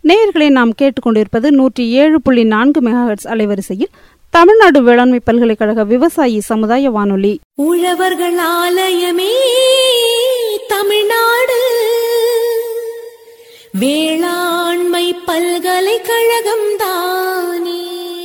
நேயர்களை நாம் கேட்டுக்கொண்டிருப்பது நூற்றி ஏழு புள்ளி நான்கு மெகாஹெட்ஸ் அலைவரிசையில் தமிழ்நாடு வேளாண்மை பல்கலைக்கழக விவசாயி சமுதாய வானொலி உழவர்கள் ஆலயமே தமிழ்நாடு வேளாண்மை பல்கலைக்கழகம் தானே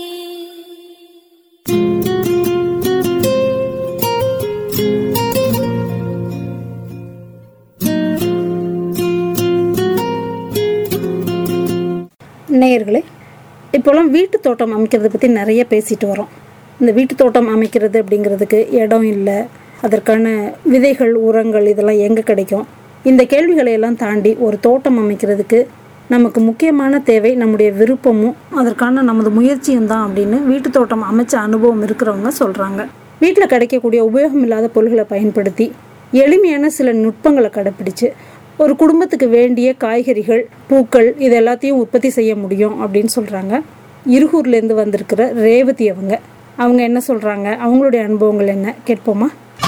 நேயர்களே இப்போலாம் வீட்டு தோட்டம் அமைக்கிறத பற்றி நிறைய பேசிட்டு வரோம் இந்த வீட்டு தோட்டம் அமைக்கிறது அப்படிங்கிறதுக்கு இடம் இல்லை அதற்கான விதைகள் உரங்கள் இதெல்லாம் எங்கே கிடைக்கும் இந்த கேள்விகளை எல்லாம் தாண்டி ஒரு தோட்டம் அமைக்கிறதுக்கு நமக்கு முக்கியமான தேவை நம்முடைய விருப்பமும் அதற்கான நமது முயற்சியும் தான் அப்படின்னு வீட்டு தோட்டம் அமைச்ச அனுபவம் இருக்கிறவங்க சொல்கிறாங்க வீட்டில் கிடைக்கக்கூடிய உபயோகம் இல்லாத பொருள்களை பயன்படுத்தி எளிமையான சில நுட்பங்களை கடைப்பிடிச்சு ஒரு குடும்பத்துக்கு வேண்டிய காய்கறிகள் பூக்கள் இது எல்லாத்தையும் உற்பத்தி செய்ய முடியும் அப்படின்னு சொல்கிறாங்க இருகூர்லேருந்து வந்திருக்கிற ரேவதி அவங்க அவங்க என்ன சொல்கிறாங்க அவங்களுடைய அனுபவங்கள் என்ன கேட்போமா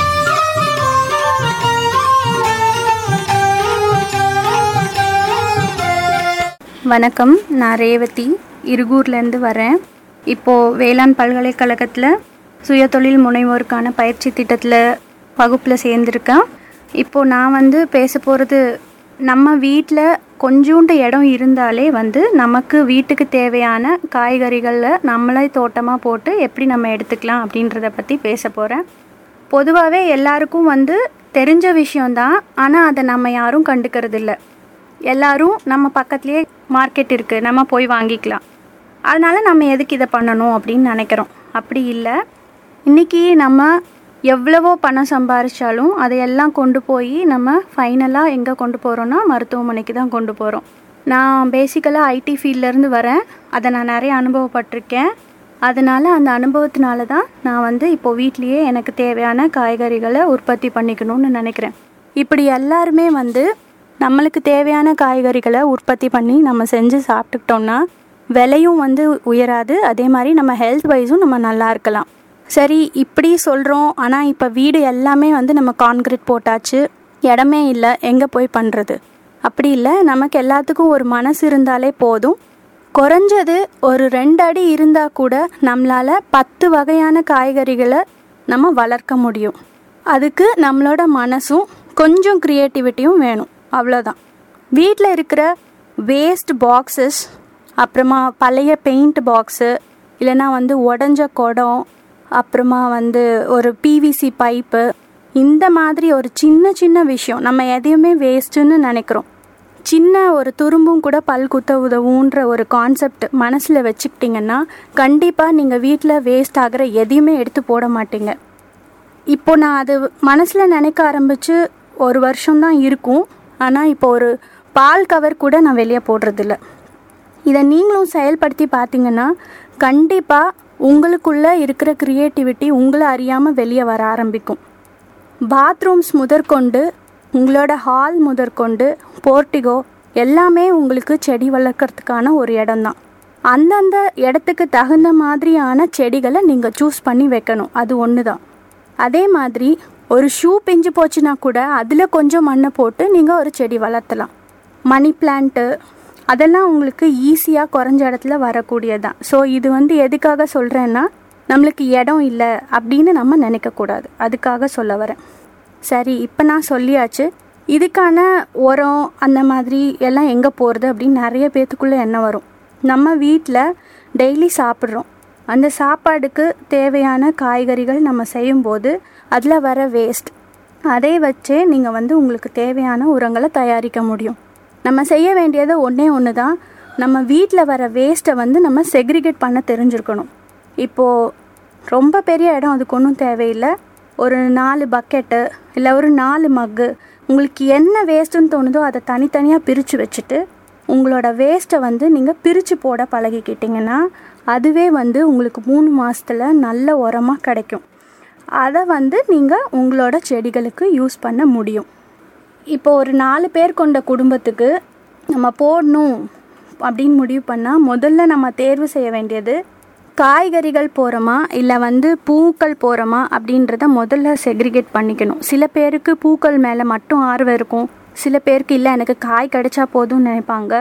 வணக்கம் நான் ரேவதி இருகூர்லேருந்து வரேன் இப்போது வேளாண் பல்கலைக்கழகத்தில் சுயதொழில் முனைவோருக்கான பயிற்சி திட்டத்தில் வகுப்பில் சேர்ந்துருக்கேன் இப்போது நான் வந்து பேச போகிறது நம்ம வீட்டில் கொஞ்சோண்டு இடம் இருந்தாலே வந்து நமக்கு வீட்டுக்கு தேவையான காய்கறிகளை நம்மளே தோட்டமாக போட்டு எப்படி நம்ம எடுத்துக்கலாம் அப்படின்றத பற்றி பேச போகிறேன் பொதுவாகவே எல்லாருக்கும் வந்து தெரிஞ்ச விஷயம்தான் ஆனால் அதை நம்ம யாரும் கண்டுக்கிறது இல்லை எல்லாரும் நம்ம பக்கத்துலேயே மார்க்கெட் இருக்குது நம்ம போய் வாங்கிக்கலாம் அதனால் நம்ம எதுக்கு இதை பண்ணணும் அப்படின்னு நினைக்கிறோம் அப்படி இல்லை இன்றைக்கி நம்ம எவ்வளவோ பணம் சம்பாரிச்சாலும் அதையெல்லாம் கொண்டு போய் நம்ம ஃபைனலாக எங்கே கொண்டு போகிறோன்னா மருத்துவமனைக்கு தான் கொண்டு போகிறோம் நான் பேசிக்கலாக ஐடி ஃபீல்ட்லேருந்து வரேன் அதை நான் நிறைய அனுபவப்பட்டிருக்கேன் அதனால் அந்த அனுபவத்தினால தான் நான் வந்து இப்போது வீட்லேயே எனக்கு தேவையான காய்கறிகளை உற்பத்தி பண்ணிக்கணும்னு நினைக்கிறேன் இப்படி எல்லாருமே வந்து நம்மளுக்கு தேவையான காய்கறிகளை உற்பத்தி பண்ணி நம்ம செஞ்சு சாப்பிட்டுக்கிட்டோம்னா விலையும் வந்து உயராது அதே மாதிரி நம்ம ஹெல்த் வைஸும் நம்ம நல்லா இருக்கலாம் சரி இப்படி சொல்கிறோம் ஆனால் இப்போ வீடு எல்லாமே வந்து நம்ம கான்கிரீட் போட்டாச்சு இடமே இல்லை எங்கே போய் பண்ணுறது அப்படி இல்லை நமக்கு எல்லாத்துக்கும் ஒரு மனசு இருந்தாலே போதும் குறைஞ்சது ஒரு ரெண்டு அடி இருந்தால் கூட நம்மளால் பத்து வகையான காய்கறிகளை நம்ம வளர்க்க முடியும் அதுக்கு நம்மளோட மனசும் கொஞ்சம் க்ரியேட்டிவிட்டியும் வேணும் அவ்வளோதான் வீட்டில் இருக்கிற வேஸ்ட் பாக்ஸஸ் அப்புறமா பழைய பெயிண்ட் பாக்ஸு இல்லைன்னா வந்து உடஞ்ச குடம் அப்புறமா வந்து ஒரு பிவிசி பைப்பு இந்த மாதிரி ஒரு சின்ன சின்ன விஷயம் நம்ம எதையுமே வேஸ்ட்டுன்னு நினைக்கிறோம் சின்ன ஒரு துரும்பும் கூட பல் குத்த உதவுன்ற ஒரு கான்செப்ட் மனசில் வச்சுக்கிட்டிங்கன்னா கண்டிப்பாக நீங்கள் வீட்டில் வேஸ்ட் ஆகிற எதையுமே எடுத்து போட மாட்டீங்க இப்போ நான் அது மனசில் நினைக்க ஆரம்பித்து ஒரு வருஷம்தான் இருக்கும் ஆனால் இப்போ ஒரு பால் கவர் கூட நான் வெளியே போடுறதில்ல இதை நீங்களும் செயல்படுத்தி பார்த்தீங்கன்னா கண்டிப்பாக உங்களுக்குள்ளே இருக்கிற க்ரியேட்டிவிட்டி உங்களை அறியாமல் வெளியே வர ஆரம்பிக்கும் பாத்ரூம்ஸ் முதற்கொண்டு உங்களோட ஹால் முதற்கொண்டு போர்ட்டிகோ எல்லாமே உங்களுக்கு செடி வளர்க்குறதுக்கான ஒரு இடம்தான் அந்தந்த இடத்துக்கு தகுந்த மாதிரியான செடிகளை நீங்கள் சூஸ் பண்ணி வைக்கணும் அது ஒன்று தான் அதே மாதிரி ஒரு ஷூ பிஞ்சு போச்சுன்னா கூட அதில் கொஞ்சம் மண்ணை போட்டு நீங்கள் ஒரு செடி வளர்த்தலாம் மணி பிளான்ட்டு அதெல்லாம் உங்களுக்கு ஈஸியாக குறைஞ்ச இடத்துல வரக்கூடியதான் ஸோ இது வந்து எதுக்காக சொல்கிறேன்னா நம்மளுக்கு இடம் இல்லை அப்படின்னு நம்ம நினைக்கக்கூடாது அதுக்காக சொல்ல வரேன் சரி இப்போ நான் சொல்லியாச்சு இதுக்கான உரம் அந்த மாதிரி எல்லாம் எங்கே போகிறது அப்படின்னு நிறைய பேத்துக்குள்ளே என்ன வரும் நம்ம வீட்டில் டெய்லி சாப்பிட்றோம் அந்த சாப்பாடுக்கு தேவையான காய்கறிகள் நம்ம செய்யும்போது அதில் வர வேஸ்ட் அதை வச்சே நீங்கள் வந்து உங்களுக்கு தேவையான உரங்களை தயாரிக்க முடியும் நம்ம செய்ய வேண்டியது ஒன்றே ஒன்று தான் நம்ம வீட்டில் வர வேஸ்ட்டை வந்து நம்ம செக்ரிகேட் பண்ண தெரிஞ்சிருக்கணும் இப்போது ரொம்ப பெரிய இடம் அதுக்கு ஒன்றும் தேவையில்லை ஒரு நாலு பக்கெட்டு இல்லை ஒரு நாலு மக்கு உங்களுக்கு என்ன வேஸ்ட்டுன்னு தோணுதோ அதை தனித்தனியாக பிரித்து வச்சுட்டு உங்களோட வேஸ்ட்டை வந்து நீங்கள் பிரித்து போட பழகிக்கிட்டிங்கன்னா அதுவே வந்து உங்களுக்கு மூணு மாதத்தில் நல்ல உரமாக கிடைக்கும் அதை வந்து நீங்கள் உங்களோட செடிகளுக்கு யூஸ் பண்ண முடியும் இப்போ ஒரு நாலு பேர் கொண்ட குடும்பத்துக்கு நம்ம போடணும் அப்படின்னு முடிவு பண்ணால் முதல்ல நம்ம தேர்வு செய்ய வேண்டியது காய்கறிகள் போகிறோமா இல்லை வந்து பூக்கள் போகிறோமா அப்படின்றத முதல்ல செக்ரிகேட் பண்ணிக்கணும் சில பேருக்கு பூக்கள் மேலே மட்டும் ஆர்வம் இருக்கும் சில பேருக்கு இல்லை எனக்கு காய் கிடைச்சா போதும்னு நினைப்பாங்க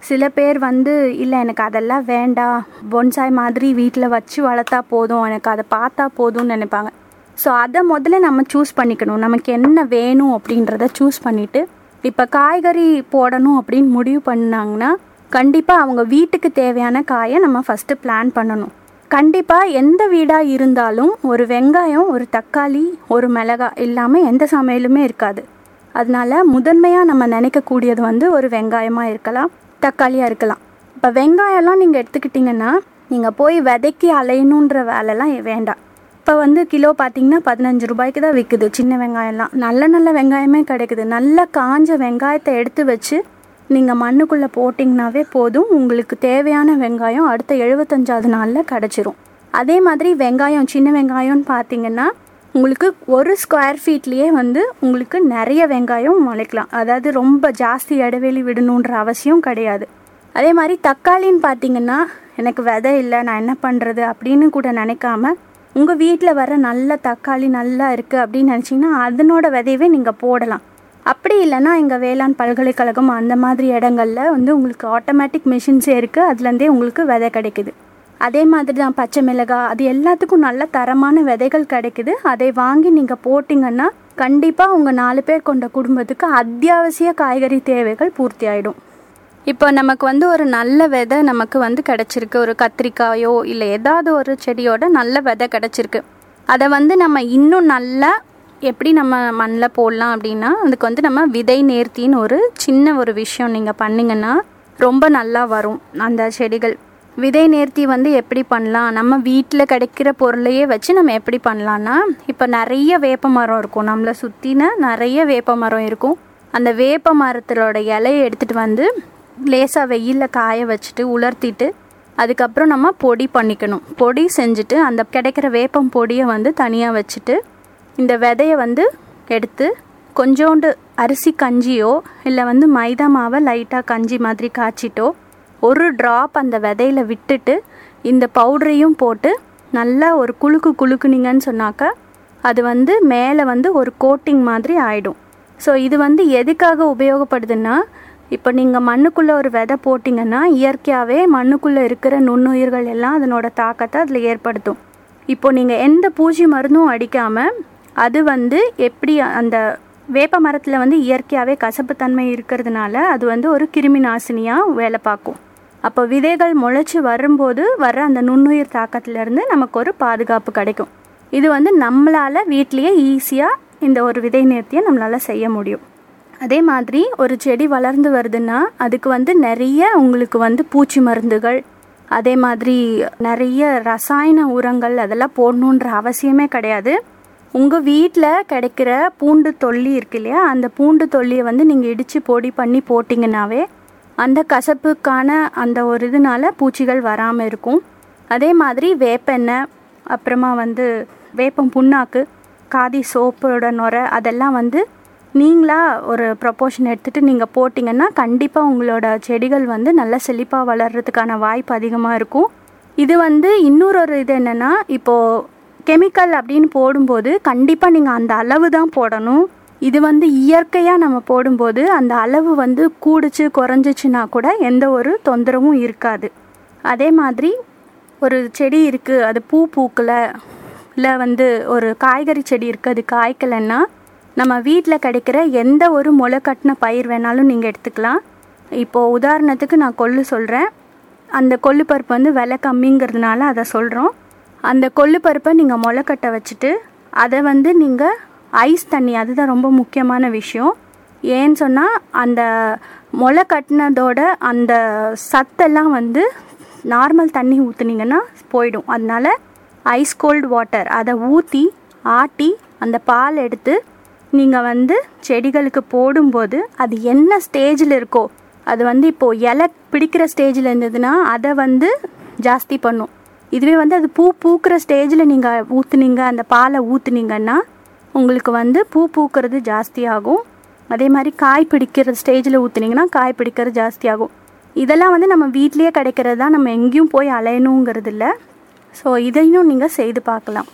சில பேர் வந்து இல்லை எனக்கு அதெல்லாம் வேண்டாம் பொன்சாய் மாதிரி வீட்டில் வச்சு வளர்த்தா போதும் எனக்கு அதை பார்த்தா போதும்னு நினைப்பாங்க ஸோ அதை முதல்ல நம்ம சூஸ் பண்ணிக்கணும் நமக்கு என்ன வேணும் அப்படின்றத சூஸ் பண்ணிவிட்டு இப்போ காய்கறி போடணும் அப்படின்னு முடிவு பண்ணாங்கன்னா கண்டிப்பாக அவங்க வீட்டுக்கு தேவையான காயை நம்ம ஃபஸ்ட்டு பிளான் பண்ணணும் கண்டிப்பாக எந்த வீடாக இருந்தாலும் ஒரு வெங்காயம் ஒரு தக்காளி ஒரு மிளகாய் இல்லாமல் எந்த சமையலுமே இருக்காது அதனால முதன்மையாக நம்ம நினைக்கக்கூடியது வந்து ஒரு வெங்காயமாக இருக்கலாம் தக்காளியாக இருக்கலாம் இப்போ வெங்காயம்லாம் நீங்கள் எடுத்துக்கிட்டிங்கன்னா நீங்கள் போய் விதைக்கி அலையணுன்ற வேலைலாம் வேண்டாம் இப்போ வந்து கிலோ பார்த்தீங்கன்னா பதினஞ்சு ரூபாய்க்கு தான் விற்குது சின்ன வெங்காயம்லாம் நல்ல நல்ல வெங்காயமே கிடைக்குது நல்ல காஞ்ச வெங்காயத்தை எடுத்து வச்சு நீங்கள் மண்ணுக்குள்ளே போட்டிங்கனாவே போதும் உங்களுக்கு தேவையான வெங்காயம் அடுத்த எழுபத்தஞ்சாவது நாளில் கிடச்சிரும் அதே மாதிரி வெங்காயம் சின்ன வெங்காயம்னு பார்த்தீங்கன்னா உங்களுக்கு ஒரு ஸ்கொயர் ஃபீட்லேயே வந்து உங்களுக்கு நிறைய வெங்காயம் முளைக்கலாம் அதாவது ரொம்ப ஜாஸ்தி இடைவெளி விடணுன்ற அவசியம் கிடையாது அதே மாதிரி தக்காளின்னு பார்த்தீங்கன்னா எனக்கு விதை இல்லை நான் என்ன பண்ணுறது அப்படின்னு கூட நினைக்காம உங்கள் வீட்டில் வர நல்ல தக்காளி நல்லா இருக்குது அப்படின்னு நினச்சிங்கன்னா அதனோட விதையவே நீங்கள் போடலாம் அப்படி இல்லைன்னா எங்கள் வேளாண் பல்கலைக்கழகம் அந்த மாதிரி இடங்கள்ல வந்து உங்களுக்கு ஆட்டோமேட்டிக் மிஷின்ஸே இருக்குது அதுலேருந்தே உங்களுக்கு விதை கிடைக்குது அதே மாதிரி தான் பச்சை மிளகாய் அது எல்லாத்துக்கும் நல்ல தரமான விதைகள் கிடைக்குது அதை வாங்கி நீங்கள் போட்டிங்கன்னா கண்டிப்பாக உங்கள் நாலு பேர் கொண்ட குடும்பத்துக்கு அத்தியாவசிய காய்கறி தேவைகள் பூர்த்தி ஆகிடும் இப்போ நமக்கு வந்து ஒரு நல்ல விதை நமக்கு வந்து கிடச்சிருக்கு ஒரு கத்திரிக்காயோ இல்லை ஏதாவது ஒரு செடியோட நல்ல விதை கிடச்சிருக்கு அதை வந்து நம்ம இன்னும் நல்லா எப்படி நம்ம மண்ணில் போடலாம் அப்படின்னா அதுக்கு வந்து நம்ம விதை நேர்த்தின்னு ஒரு சின்ன ஒரு விஷயம் நீங்கள் பண்ணிங்கன்னா ரொம்ப நல்லா வரும் அந்த செடிகள் விதை நேர்த்தி வந்து எப்படி பண்ணலாம் நம்ம வீட்டில் கிடைக்கிற பொருளையே வச்சு நம்ம எப்படி பண்ணலான்னா இப்போ நிறைய வேப்ப மரம் இருக்கும் நம்மளை சுற்றின நிறைய வேப்ப மரம் இருக்கும் அந்த வேப்ப மரத்திலோட இலையை எடுத்துகிட்டு வந்து லேசாக வெயிலில் காய வச்சுட்டு உலர்த்திட்டு அதுக்கப்புறம் நம்ம பொடி பண்ணிக்கணும் பொடி செஞ்சுட்டு அந்த கிடைக்கிற வேப்பம் பொடியை வந்து தனியாக வச்சுட்டு இந்த விதையை வந்து எடுத்து கொஞ்சோண்டு அரிசி கஞ்சியோ இல்லை வந்து மைதா மாவை லைட்டாக கஞ்சி மாதிரி காய்ச்சிட்டோ ஒரு ட்ராப் அந்த விதையில விட்டுட்டு இந்த பவுடரையும் போட்டு நல்லா ஒரு குலுக்கு குலுக்குனீங்கன்னு சொன்னாக்கா அது வந்து மேலே வந்து ஒரு கோட்டிங் மாதிரி ஆயிடும் ஸோ இது வந்து எதுக்காக உபயோகப்படுதுன்னா இப்போ நீங்கள் மண்ணுக்குள்ளே ஒரு விதை போட்டிங்கன்னா இயற்கையாகவே மண்ணுக்குள்ளே இருக்கிற நுண்ணுயிர்கள் எல்லாம் அதனோட தாக்கத்தை அதில் ஏற்படுத்தும் இப்போ நீங்கள் எந்த பூச்சி மருந்தும் அடிக்காமல் அது வந்து எப்படி அந்த வேப்ப மரத்தில் வந்து இயற்கையாகவே கசப்புத்தன்மை இருக்கிறதுனால அது வந்து ஒரு கிருமி நாசினியாக வேலை பார்க்கும் அப்போ விதைகள் முளைச்சி வரும்போது வர அந்த நுண்ணுயிர் தாக்கத்திலேருந்து நமக்கு ஒரு பாதுகாப்பு கிடைக்கும் இது வந்து நம்மளால் வீட்லேயே ஈஸியாக இந்த ஒரு விதை நேர்த்தியை நம்மளால் செய்ய முடியும் அதே மாதிரி ஒரு செடி வளர்ந்து வருதுன்னா அதுக்கு வந்து நிறைய உங்களுக்கு வந்து பூச்சி மருந்துகள் அதே மாதிரி நிறைய ரசாயன உரங்கள் அதெல்லாம் போடணுன்ற அவசியமே கிடையாது உங்கள் வீட்டில் கிடைக்கிற பூண்டு தொல்லி இருக்கு இல்லையா அந்த பூண்டு தொல்லியை வந்து நீங்கள் இடித்து பொடி பண்ணி போட்டிங்கனாவே அந்த கசப்புக்கான அந்த ஒரு இதனால பூச்சிகள் வராமல் இருக்கும் அதே மாதிரி வேப்பெண்ணெய் அப்புறமா வந்து வேப்பம் புண்ணாக்கு காதி சோப்போட நுரை அதெல்லாம் வந்து நீங்களா ஒரு ப்ரொப்போர்ஷன் எடுத்துகிட்டு நீங்கள் போட்டிங்கன்னா கண்டிப்பாக உங்களோட செடிகள் வந்து நல்லா செழிப்பாக வளர்கிறதுக்கான வாய்ப்பு அதிகமாக இருக்கும் இது வந்து இன்னொரு ஒரு இது என்னென்னா இப்போது கெமிக்கல் அப்படின்னு போடும்போது கண்டிப்பாக நீங்கள் அந்த அளவு தான் போடணும் இது வந்து இயற்கையாக நம்ம போடும்போது அந்த அளவு வந்து கூடிச்சு குறைஞ்சிச்சுன்னா கூட எந்த ஒரு தொந்தரவும் இருக்காது அதே மாதிரி ஒரு செடி இருக்குது அது பூ பூக்கலை இல்லை வந்து ஒரு காய்கறி செடி இருக்குது அது காய்க்கலைன்னா நம்ம வீட்டில் கிடைக்கிற எந்த ஒரு முளை கட்டின பயிர் வேணாலும் நீங்கள் எடுத்துக்கலாம் இப்போது உதாரணத்துக்கு நான் கொள்ளு சொல்கிறேன் அந்த கொள்ளு பருப்பு வந்து விலை கம்மிங்கிறதுனால அதை சொல்கிறோம் அந்த கொள்ளு பருப்பை நீங்கள் முளைக்கட்ட வச்சுட்டு அதை வந்து நீங்கள் ஐஸ் தண்ணி அதுதான் ரொம்ப முக்கியமான விஷயம் ஏன்னு சொன்னால் அந்த முளை கட்டினதோட அந்த சத்தெல்லாம் வந்து நார்மல் தண்ணி ஊற்றுனீங்கன்னா போயிடும் அதனால ஐஸ் கோல்டு வாட்டர் அதை ஊற்றி ஆட்டி அந்த பால் எடுத்து நீங்கள் வந்து செடிகளுக்கு போடும்போது அது என்ன ஸ்டேஜில் இருக்கோ அது வந்து இப்போது இலை பிடிக்கிற ஸ்டேஜில் இருந்ததுன்னா அதை வந்து ஜாஸ்தி பண்ணும் இதுவே வந்து அது பூ பூக்கிற ஸ்டேஜில் நீங்கள் ஊற்றுனீங்க அந்த பாலை ஊற்றுனீங்கன்னா உங்களுக்கு வந்து பூ பூக்கிறது ஜாஸ்தி ஆகும் அதே மாதிரி காய் பிடிக்கிற ஸ்டேஜில் ஊற்றுனீங்கன்னா காய் பிடிக்கிறது ஜாஸ்தி ஆகும் இதெல்லாம் வந்து நம்ம வீட்லேயே கிடைக்கிறது தான் நம்ம எங்கேயும் போய் அலையணுங்கிறது இல்லை ஸோ இதையும் நீங்கள் செய்து பார்க்கலாம்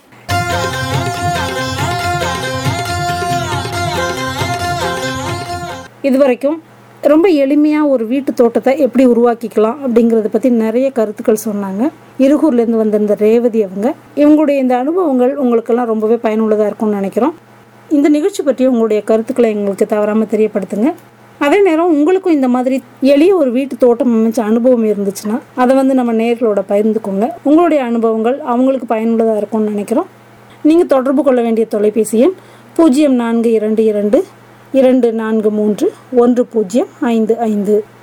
இதுவரைக்கும் ரொம்ப எளிமையாக ஒரு வீட்டு தோட்டத்தை எப்படி உருவாக்கிக்கலாம் அப்படிங்கிறத பற்றி நிறைய கருத்துக்கள் சொன்னாங்க இருகூர்லேருந்து வந்திருந்த ரேவதி அவங்க இவங்களுடைய இந்த அனுபவங்கள் உங்களுக்கெல்லாம் ரொம்பவே பயனுள்ளதாக இருக்கும்னு நினைக்கிறோம் இந்த நிகழ்ச்சி பற்றி உங்களுடைய கருத்துக்களை எங்களுக்கு தவறாமல் தெரியப்படுத்துங்க அதே நேரம் உங்களுக்கும் இந்த மாதிரி எளிய ஒரு வீட்டு தோட்டம் அமைச்ச அனுபவம் இருந்துச்சுன்னா அதை வந்து நம்ம நேர்களோட பகிர்ந்துக்கோங்க உங்களுடைய அனுபவங்கள் அவங்களுக்கு பயனுள்ளதாக இருக்கும்னு நினைக்கிறோம் நீங்கள் தொடர்பு கொள்ள வேண்டிய தொலைபேசி எண் பூஜ்ஜியம் நான்கு இரண்டு இரண்டு இரண்டு நான்கு மூன்று ஒன்று பூஜ்ஜியம் ஐந்து ஐந்து